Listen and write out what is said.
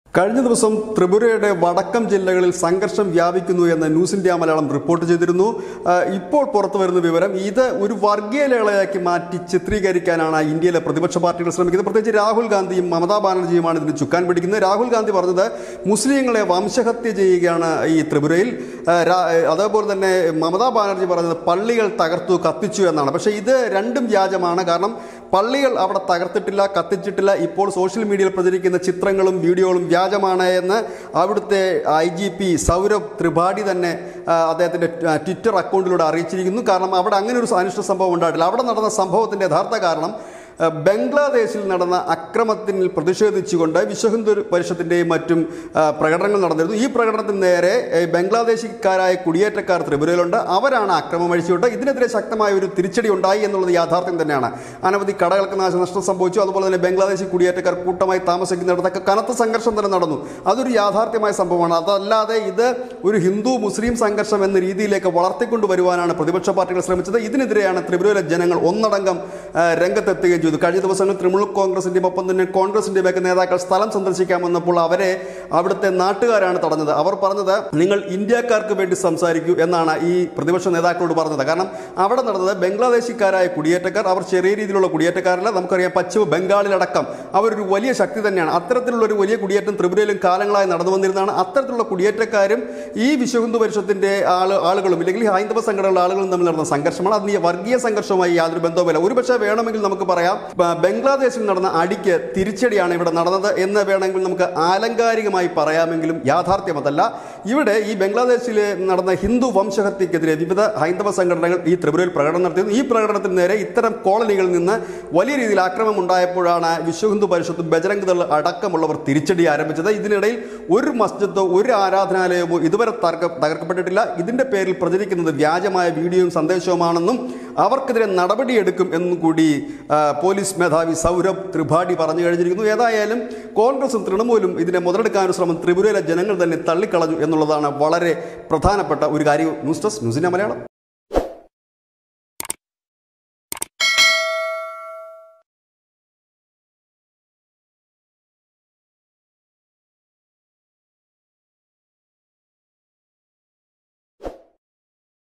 കഴിഞ്ഞ ദിവസം ത്രിപുരയുടെ വടക്കം ജില്ലകളിൽ സംഘർഷം വ്യാപിക്കുന്നു എന്ന് ന്യൂസ് ഇന്ത്യ മലയാളം റിപ്പോർട്ട് ചെയ്തിരുന്നു ആ, ഇപ്പോൾ പുറത്തു വരുന്ന വിവരം ഇത് ഒരു വർഗീയ ലേളയാക്കി മാറ്റി ചിത്രീകരിക്കാനാണ് ഇന്ത്യയിലെ പ്രതിപക്ഷ പാർട്ടികൾ ശ്രമിക്കുന്നത് പ്രത്യേകിച്ച് രാഹുൽ ഗാന്ധിയും മമതാ ബാനർജിയുമാണ് ഇതിന് ചുക്കാൻ പിടിക്കുന്നത് രാഹുൽ ഗാന്ധി പറഞ്ഞത് മുസ്ലിങ്ങളെ വംശഹത്യ ചെയ്യുകയാണ് ഈ ത്രിപുരയിൽ ആ, രാ- അതേപോലെ തന്നെ മമതാ ബാനർജി പറഞ്ഞത് പള്ളികൾ തകർത്തു കത്തിച്ചു എന്നാണ് പക്ഷേ ഇത് രണ്ടും വ്യാജമാണ് കാരണം പള്ളികൾ അവിടെ തകർത്തിട്ടില്ല കത്തിച്ചിട്ടില്ല ഇപ്പോൾ സോഷ്യൽ മീഡിയയിൽ പ്രചരിക്കുന്ന ചിത്രങ്ങളും വീഡിയോകളും വ്യാജമാണ് എന്ന് അവിടുത്തെ I G P Saurabh Tripathi തന്നെ ആ, അദ്ദേഹത്തിൻ്റെ ആ, ട്വിറ്റർ അക്കൗണ്ടിലൂടെ അറിയിച്ചിരിക്കുന്നു കാരണം അവിടെ അങ്ങനെ ഒരു അനിഷ്ട സംഭവം ഉണ്ടായിട്ടില്ല അവിടെ നടന്ന സംഭവത്തിൻ്റെ യഥാർത്ഥ കാരണം ആ, ബംഗ്ലാദേശിൽ നടന്ന അക്രമത്തിൽ പ്രതിഷേധിച്ചുകൊണ്ട് വിശ്വഹിന്ദു പരിഷത്തിൻ്റെയും മറ്റും ആ, പ്രകടനങ്ങൾ നടന്നിരുന്നു ഈ പ്രകടനത്തിന് നേരെ ഏ, ബംഗ്ലാദേശിക്കാരായ കുടിയേറ്റക്കാർ ത്രിപുരയിലുണ്ട് അവരാണ് അക്രമം അഴിച്ചുവിട്ടത് ഇതിനെതിരെ ശക്തമായ ഒരു തിരിച്ചടി ഉണ്ടായി എന്നുള്ളത് യാഥാർത്ഥ്യം തന്നെയാണ് അനവധി കടകൾക്ക് നാശനഷ്ടം സംഭവിച്ചു അതുപോലെ തന്നെ ബംഗ്ലാദേശി കുടിയേറ്റക്കാർ കൂട്ടമായി താമസിക്കുന്നിടത്തൊക്കെ കനത്ത സംഘർഷം തന്നെ നടന്നു അതൊരു യാഥാർത്ഥ്യമായ സംഭവമാണ് അതല്ലാതെ ഇത് ഒരു ഹിന്ദു മുസ്ലിം സംഘർഷം എന്ന രീതിയിലേക്ക് വളർത്തിക്കൊണ്ടുവരുവാനാണ് പ്രതിപക്ഷ പാർട്ടികൾ ശ്രമിച്ചത് ഇതിനെതിരെയാണ് ത്രിപുരയിലെ ജനങ്ങൾ ഒന്നടങ്കം ആ, രംഗത്തെത്തുകയും ചെയ്തു കഴിഞ്ഞ ദിവസങ്ങളിൽ തൃണമൂൽ കോൺഗ്രസിന്റെയും ഒപ്പം തന്നെ കോൺഗ്രസിന്റെയും ഒക്കെ നേതാക്കൾ സ്ഥലം സന്ദർശിക്കാൻ വന്നപ്പോൾ അവരെ അവിടുത്തെ നാട്ടുകാരാണ് തടഞ്ഞത് അവർ പറഞ്ഞത് നിങ്ങൾ ഇന്ത്യക്കാർക്ക് വേണ്ടി സംസാരിക്കൂ എന്നാണ് ഈ പ്രതിപക്ഷ നേതാക്കളോട് പറഞ്ഞത് കാരണം അവിടെ നടന്നത് ബംഗ്ലാദേശിക്കാരായ കുടിയേറ്റക്കാർ അവർ ചെറിയ രീതിയിലുള്ള കുടിയേറ്റക്കാരല്ല നമുക്കറിയാം പശ്ചിമ ബംഗാളിലടക്കം അവരൊരു വലിയ ശക്തി തന്നെയാണ് അത്തരത്തിലുള്ള ഒരു വലിയ കുടിയേറ്റം ത്രിപുരയിലും കാലങ്ങളായി നടന്നു വന്നിരുന്നതാണ് അത്തരത്തിലുള്ള കുടിയേറ്റക്കാരും ഈ വിശ്വഹിന്ദു പരിഷത്തിന്റെ ആള് ആളുകളും ഇല്ലെങ്കിൽ ഹൈന്ദവ സംഘടനകളുടെ ആളുകളും തമ്മിൽ നടന്ന സംഘർഷമാണ് അതിന് ഈ വർഗീയ സംഘർഷവുമായി യാതൊരു ബന്ധവുമില്ല ഒരുപക്ഷെ വേണമെങ്കിൽ നമുക്ക് പറയാം ബ- ബംഗ്ലാദേശിൽ നടന്ന അടിക്ക് തിരിച്ചടിയാണ് ഇവിടെ നടന്നത് എന്ന് വേണമെങ്കിൽ നമുക്ക് ആലങ്കാരികമായി പറയാമെങ്കിലും യാഥാർത്ഥ്യം അതല്ല ഇവിടെ ഈ ബംഗ്ലാദേശിൽ നടന്ന ഹിന്ദു വംശഹത്യക്കെതിരെ വിവിധ ഹൈന്ദവ സംഘടനകൾ ഈ ത്രിപുരയിൽ പ്രകടനം നടത്തിയിരുന്നു ഈ പ്രകടനത്തിന് നേരെ ഇത്തരം കോളനികളിൽ നിന്ന് വലിയ രീതിയിൽ ആക്രമണം ഉണ്ടായപ്പോഴാണ് വിശ്വഹിന്ദു പരിഷത്തും ബജരംഗ് ദൾ അടക്കമുള്ളവർ തിരിച്ചടി ആരംഭിച്ചത് ഇതിനിടയിൽ ഒരു മസ്ജിദോ ഒരു ആരാധനാലയമോ ഇതുവരെ തകർക്ക- തകർക്കപ്പെട്ടിട്ടില്ല ഇതിന്റെ പേരിൽ പ്രചരിക്കുന്നത് വ്യാജമായ വീഡിയോയും സന്ദേശവുമാണെന്നും അവർക്കെതിരെ നടപടിയെടുക്കും എന്നും കൂടി ആ, പോലീസ് മേധാവി സൗരഭ് ത്രിപാഠി പറഞ്ഞു കഴിഞ്ഞിരിക്കുന്നു ഏതായാലും കോൺഗ്രസും തൃണമൂലും ഇതിനെ മുതലെടുക്കാനൊരു ശ്രമം ത്രിപുരയിലെ ജനങ്ങൾ തന്നെ തള്ളിക്കളഞ്ഞു എന്നുള്ളതാണ് വളരെ പ്രധാനപ്പെട്ട ഒരു കാര്യം ന്യൂസ് ഡെസ്ക് ന്യൂസിന്റെ മലയാളം